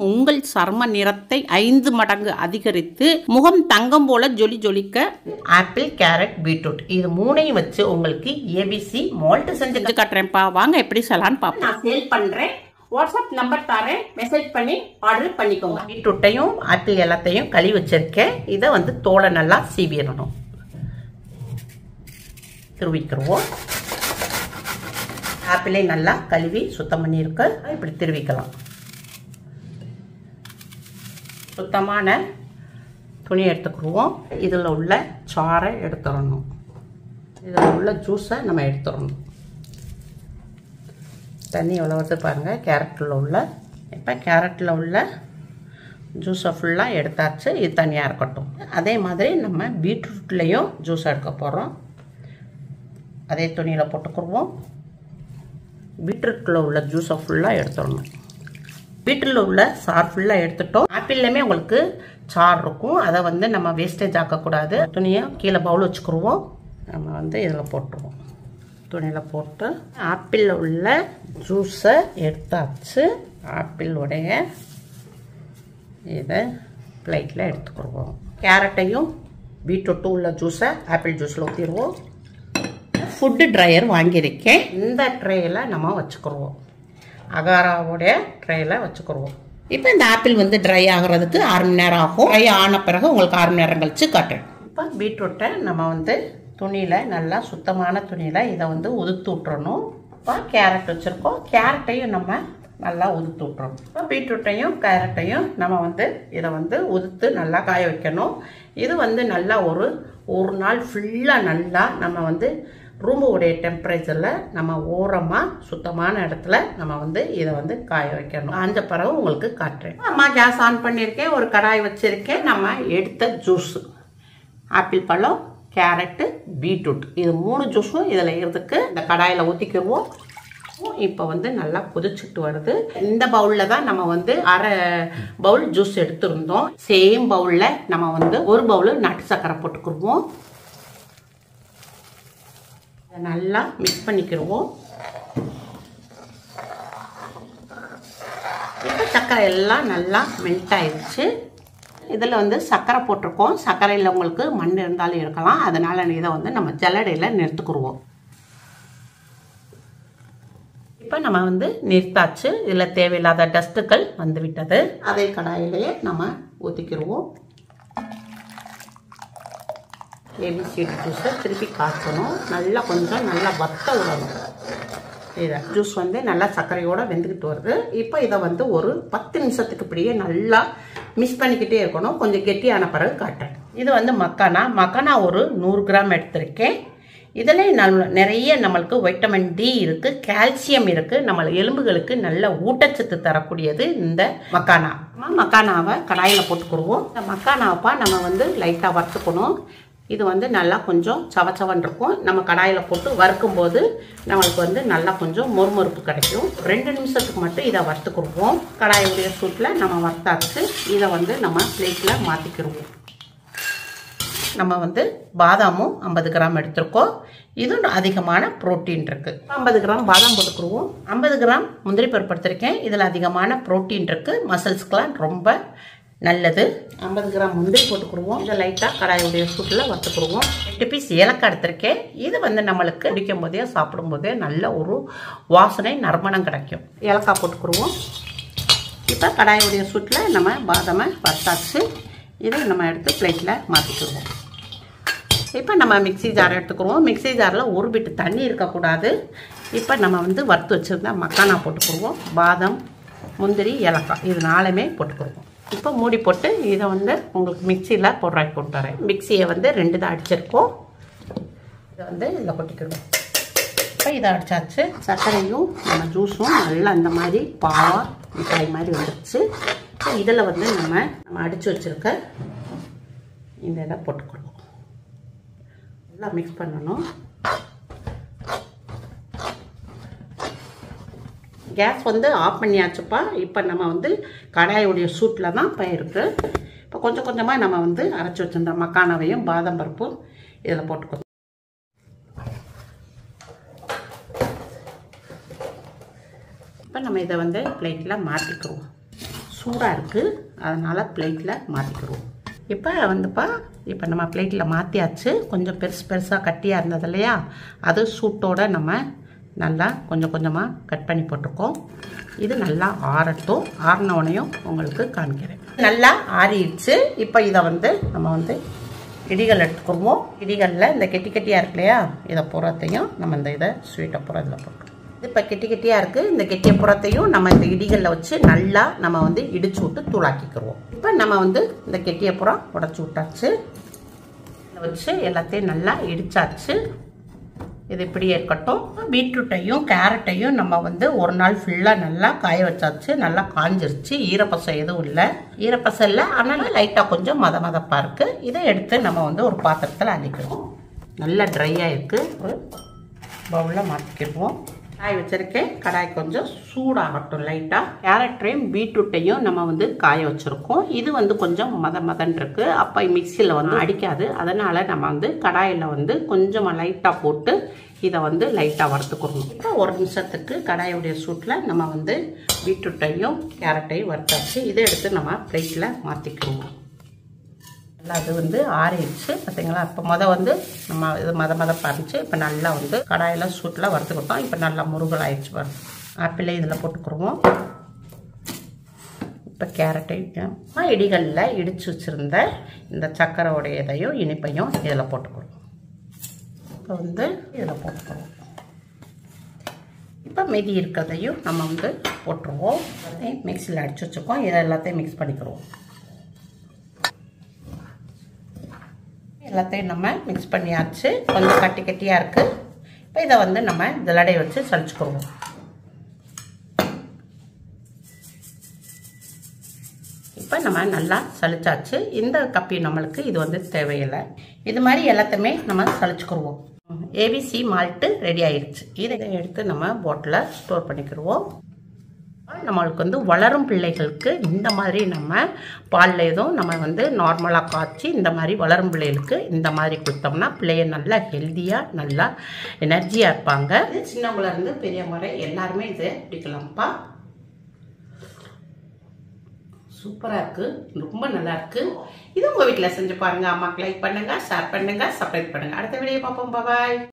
உங்கள் சர்ம நிறத்தை ஐந்து மடங்கு அதிகரித்து முகம் தங்கம் போல ஜொலி ஜொலிக்க ஆப்பிள் கேரட் பீட்ரூட் இது மூணையும் வச்சு உங்களுக்கு ஏபிசி மால்ட் செஞ்சு செஞ்சு காட்டுறேன்ப்பா வாங்க எப்படி செய்யலான்னு பார்ப்போம் நான் சேல் பண்றேன் வாட்ஸ்அப் நம்பர் தரேன் மெசேஜ் பண்ணி ஆர்டர் பண்ணிக்கோங்க பீட்ரூட்டையும் ஆப்பிள் எல்லாத்தையும் கழுவி வச்சிருக்கேன் இதை வந்து தோலை நல்லா சீவிடணும் திருவிக்கிருவோம் ஆப்பிளை நல்லா கழுவி சுத்தம் பண்ணியிருக்க இப்படி திருவிக்கலாம் சுத்தமான துணி எடுத்துக்கிடுவோம் இதில் உள்ள சாறை எடுத்துடணும் இதில் உள்ள ஜூஸை நம்ம எடுத்துடணும் தண்ணி எவ்வளோ வருது பாருங்கள் கேரட்டில் உள்ள இப்போ கேரட்டில் உள்ள ஜூஸை ஃபுல்லாக எடுத்தாச்சு இது தனியாக இருக்கட்டும் அதே மாதிரி நம்ம பீட்ரூட்லேயும் ஜூஸ் எடுக்க போகிறோம் அதே துணியில் போட்டுக்கிடுவோம் பீட்ரூட்டில் உள்ள ஜூஸை ஃபுல்லாக எடுத்துடணும் பீட்ரூட்டில் உள்ள சார் ஃபுல்லாக எடுத்துட்டோம் ஆப்பிள்லையுமே உங்களுக்கு சார் இருக்கும் அதை வந்து நம்ம வேஸ்டேஜ் ஆக்கக்கூடாது துணியை கீழே பவுல் வச்சுக்கிடுவோம் நம்ம வந்து இதில் போட்டுருவோம் துணியில் போட்டு ஆப்பிளில் உள்ள ஜூஸை எடுத்தாச்சு ஆப்பிளுடைய இதை பிளேட்டில் எடுத்துக்கிடுவோம் கேரட்டையும் பீட்ரூட்டும் உள்ள ஜூஸை ஆப்பிள் ஜூஸில் ஊற்றிடுவோம் ஃபுட்டு ட்ரையர் வாங்கியிருக்கேன் இந்த ட்ரேயில் நம்ம வச்சுக்கிடுவோம் அகாராவுடைய ட்ரேயில் வச்சுக்கிடுவோம் இப்போ இந்த ஆப்பிள் வந்து ட்ரை ஆகிறதுக்கு ஆறு மணி நேரம் ஆகும் ட்ரை ஆன பிறகு உங்களுக்கு ஆறு மணி நேரம் கழிச்சு காட்டுறேன் இப்போ பீட்ரூட்டை நம்ம வந்து துணியில் நல்லா சுத்தமான துணியில் இதை வந்து உதுத்து விட்டுறணும் இப்போ கேரட் வச்சுருக்கோம் கேரட்டையும் நம்ம நல்லா உதுத்து விட்டுறோம் இப்போ பீட்ரூட்டையும் கேரட்டையும் நம்ம வந்து இதை வந்து உதுத்து நல்லா காய வைக்கணும் இது வந்து நல்லா ஒரு ஒரு நாள் ஃபுல்லாக நல்லா நம்ம வந்து ரூமுடைய டெம்பரேச்சரில் நம்ம ஓரமாக சுத்தமான இடத்துல நம்ம வந்து இதை வந்து காய வைக்கணும் அந்த பிறகு உங்களுக்கு காட்டுறேன் அம்மா கேஸ் ஆன் பண்ணியிருக்கேன் ஒரு கடாய் வச்சுருக்கேன் நம்ம எடுத்த ஜூஸு ஆப்பிள் பழம் கேரட்டு பீட்ரூட் இது மூணு ஜூஸும் இதில் இருக்கு இந்த கடாயில் ஊற்றிக்கிடுவோம் இப்போ வந்து நல்லா கொதிச்சுட்டு வருது இந்த பவுலில் தான் நம்ம வந்து அரை பவுல் ஜூஸ் எடுத்திருந்தோம் சேம் பவுலில் நம்ம வந்து ஒரு பவுல் நாட்டு சக்கரை போட்டுக்கிடுவோம் நல்லா மிக்ஸ் பண்ணிக்கிடுவோம் இப்போ சர்க்கரை எல்லாம் நல்லா மெல்ட் ஆயிடுச்சு இதில் வந்து சர்க்கரை போட்டிருக்கோம் சர்க்கரையில் உங்களுக்கு மண் இருந்தாலும் இருக்கலாம் அதனால் இதை வந்து நம்ம ஜல்லடையில் நிறுத்துக்குருவோம் இப்போ நம்ம வந்து நிறுத்தாச்சு இதில் தேவையில்லாத டஸ்ட்டுகள் வந்து விட்டது அதே கடாயிலேயே நம்ம ஊற்றிக்கிடுவோம் ஏபிசிடி ஜூஸை திருப்பி காய்ச்சணும் நல்லா கொஞ்சம் நல்லா வத்த விடணும் இதை ஜூஸ் வந்து நல்லா சர்க்கரையோடு வெந்துக்கிட்டு வருது இப்போ இதை வந்து ஒரு பத்து நிமிஷத்துக்கு இப்படியே நல்லா மிக்ஸ் பண்ணிக்கிட்டே இருக்கணும் கொஞ்சம் கெட்டியான பிறகு காட்டுறேன் இது வந்து மக்கானா மக்கானா ஒரு நூறு கிராம் எடுத்திருக்கேன் இதில் நல் நிறைய நம்மளுக்கு வைட்டமின் டி இருக்குது கால்சியம் இருக்குது நம்ம எலும்புகளுக்கு நல்ல ஊட்டச்சத்து தரக்கூடியது இந்த மக்கானா மக்கானாவை கடாயில் போட்டுக்கிடுவோம் இந்த மக்கானாவைப்பா நம்ம வந்து லைட்டாக வறுத்துக்கணும் இது வந்து நல்லா கொஞ்சம் சவச்சவன் இருக்கும் நம்ம கடாயில் போட்டு வறுக்கும் போது நம்மளுக்கு வந்து நல்லா கொஞ்சம் மொறுமொறுப்பு கிடைக்கும் ரெண்டு நிமிஷத்துக்கு மட்டும் இதை வறுத்துக்கிடுவோம் கடாயுடைய சூட்டில் நம்ம வறுத்தாச்சு இதை வந்து நம்ம பிளேட்டில் மாற்றிக்கிடுவோம் நம்ம வந்து பாதாமும் ஐம்பது கிராம் எடுத்திருக்கோம் இது அதிகமான ப்ரோட்டீன் இருக்குது ஐம்பது கிராம் பாதாம் போட்டுக்கிடுவோம் ஐம்பது கிராம் முந்திரி பருப்பு எடுத்திருக்கேன் இதில் அதிகமான ப்ரோட்டீன் இருக்குது மசில்ஸ்க்கெலாம் ரொம்ப நல்லது ஐம்பது கிராம் முந்திரி போட்டுக்கிடுவோம் இதை லைட்டாக கடாயுடைய சூட்டில் வறுத்துக்கிடுவோம் எட்டு பீஸ் ஏலக்காய் எடுத்திருக்கேன் இது வந்து நம்மளுக்கு குடிக்கும் போதே சாப்பிடும் போதே நல்ல ஒரு வாசனை நறுமணம் கிடைக்கும் ஏலக்காய் போட்டுக்கிடுவோம் இப்போ கடாயுடைய சூட்டில் நம்ம பாதாமை வறுத்தாச்சு இதை நம்ம எடுத்து பிளேட்டில் மாற்றிக்கிடுவோம் இப்போ நம்ம மிக்சி ஜார் எடுத்துக்கிடுவோம் மிக்சி ஜாரில் ஒரு பிட்டு தண்ணி இருக்கக்கூடாது இப்போ நம்ம வந்து வறுத்து வச்சுருந்தா மக்கானா போட்டுக்கிடுவோம் பாதம் முந்திரி ஏலக்காய் இது நாலுமே போட்டுக்கிடுவோம் இப்போ மூடி போட்டு இதை வந்து உங்களுக்கு மிக்சியில் போடுறாக்கி கொண்டு வரேன் மிக்சியை வந்து ரெண்டு தான் அடிச்சிருக்கோம் இதை வந்து இதில் கொட்டிக்கிடுவோம் இப்போ இதை அடித்தாச்சு சர்க்கரையும் நம்ம ஜூஸும் நல்லா இந்த மாதிரி பாவாக மிட்டாய் மாதிரி வந்துடுச்சு இப்போ இதில் வந்து நம்ம நம்ம அடித்து வச்சுருக்க இந்த இதை போட்டுக்கிடுவோம் நல்லா மிக்ஸ் பண்ணணும் கேஸ் வந்து ஆஃப் பண்ணியாச்சுப்பா இப்போ நம்ம வந்து கடாயுடைய சூட்டில் தான் இப்போ இருக்குது இப்போ கொஞ்சம் கொஞ்சமாக நம்ம வந்து அரைச்சி வச்சிருந்த மக்கானவையும் பாதாம் பருப்பும் இதில் போட்டுக்கணும் இப்போ நம்ம இதை வந்து பிளேட்டில் மாற்றிக்குவோம் சூடாக இருக்குது அதனால் பிளேட்டில் மாற்றிக்கிடுவோம் இப்போ வந்துப்பா இப்போ நம்ம பிளேட்டில் மாற்றியாச்சு கொஞ்சம் பெருசு பெருசாக கட்டியாக இருந்தது இல்லையா அது சூட்டோட நம்ம நல்லா கொஞ்சம் கொஞ்சமாக கட் பண்ணி போட்டிருக்கோம் இது நல்லா ஆறட்டும் ஆறினவுனையும் உங்களுக்கு காமிக்கிறேன் நல்லா ஆறிடுச்சு இப்போ இதை வந்து நம்ம வந்து இடிகள் எடுத்துக்குருவோம் இடிகளில் இந்த கெட்டி கெட்டியாக இருக்கு இல்லையா இதை புறத்தையும் நம்ம இந்த இதை ஸ்வீட்டை புறம் இதில் போட்டுருவோம் இது இப்போ கெட்டி கெட்டியாக இருக்குது இந்த கெட்டிய புறத்தையும் நம்ம இந்த இடிகளில் வச்சு நல்லா நம்ம வந்து இடிச்சு விட்டு தூளாக்கிக்கிருவோம் இப்போ நம்ம வந்து இந்த கெட்டிய புறம் உடச்சி விட்டாச்சு இதை வச்சு எல்லாத்தையும் நல்லா இடிச்சாச்சு இது இப்படி இருக்கட்டும் பீட்ரூட்டையும் கேரட்டையும் நம்ம வந்து ஒரு நாள் ஃபுல்லாக நல்லா காய வச்சாச்சு நல்லா காஞ்சிருச்சு ஈரப்பசம் எதுவும் இல்லை ஈரப்பசம் இல்லை ஆனால் லைட்டாக கொஞ்சம் மத மதப்பாக இருக்குது இதை எடுத்து நம்ம வந்து ஒரு பாத்திரத்தில் அள்ளிக்கிறோம் நல்லா ட்ரையாக இருக்குது ஒரு பவுலில் மாற்றிக்கிடுவோம் காய வச்சுருக்கேன் கடாய் கொஞ்சம் சூடாகட்டும் லைட்டாக கேரட்டையும் பீட்ரூட்டையும் நம்ம வந்து காய வச்சுருக்கோம் இது வந்து கொஞ்சம் மத மதன் இருக்கு அப்போ மிக்சியில் வந்து அடிக்காது அதனால் நம்ம வந்து கடாயில் வந்து கொஞ்சமாக லைட்டாக போட்டு இதை வந்து லைட்டாக வறுத்துக்கிறோம் இப்போ ஒரு நிமிஷத்துக்கு கடாயுடைய சூட்டில் நம்ம வந்து பீட்ரூட்டையும் கேரட்டையும் வறுத்தாச்சு இதை எடுத்து நம்ம பிளேட்டில் மாற்றிக்குவோம் நல்லா அது வந்து ஆறிடுச்சு பார்த்தீங்களா இப்போ மொதல் வந்து நம்ம இது மத மத பறிச்சு இப்போ நல்லா வந்து கடாயில் சூட்டில் வறுத்துக்கிட்டோம் இப்போ நல்லா முருகல் ஆயிடுச்சு பாருங்க ஆப்பிளை இதில் போட்டுக்குருவோம் இப்போ கேரட்டையும் இடிகளில் இடித்து வச்சுருந்த இந்த சக்கரையோடைய இதையும் இனிப்பையும் இதில் போட்டுக்கிறோம் இப்போ வந்து இதில் போட்டுக்கிறோம் இப்போ மீதி இருக்கிறதையும் நம்ம வந்து போட்டுருவோம் அதையும் மிக்சியில் அடிச்சு வச்சுருக்கோம் இதை எல்லாத்தையும் மிக்ஸ் பண்ணிக்கிறோம் எல்லாத்தையும் நம்ம மிக்ஸ் பண்ணியாச்சு கொஞ்சம் கட்டி கட்டியாக இருக்குது இப்போ இதை வந்து நம்ம ஜலடை வச்சு சளிச்சுக்குருவோம் இப்போ நம்ம நல்லா சளிச்சாச்சு இந்த கப்பி நம்மளுக்கு இது வந்து தேவையில்லை இது மாதிரி எல்லாத்தையுமே நம்ம சளிச்சுக்குருவோம் ஏபிசி மால்ட்டு ரெடி ஆயிடுச்சு இதை எடுத்து நம்ம போட்டில் ஸ்டோர் பண்ணிக்கிடுவோம் நம்மளுக்கு வந்து வளரும் பிள்ளைகளுக்கு இந்த மாதிரி நம்ம பாலில் எதுவும் நம்ம வந்து நார்மலாக காய்ச்சி இந்த மாதிரி வளரும் பிள்ளைகளுக்கு இந்த மாதிரி கொடுத்தோம்னா பிள்ளைய நல்லா ஹெல்த்தியாக நல்லா எனர்ஜியாக இருப்பாங்க இது சின்னவங்கலேருந்து பெரியவங்க வரை எல்லாருமே இதை பிடிக்கலாம்ப்பா சூப்பராக இருக்குது ரொம்ப நல்லா இருக்குது இது உங்கள் வீட்டில் செஞ்சு பாருங்கள் அம்மாக்கு லைக் பண்ணுங்கள் ஷேர் பண்ணுங்கள் சப்ஸ்கிரைப் பண்ணுங்கள் அடுத்த வீடியோ பார்ப்போம் பாய்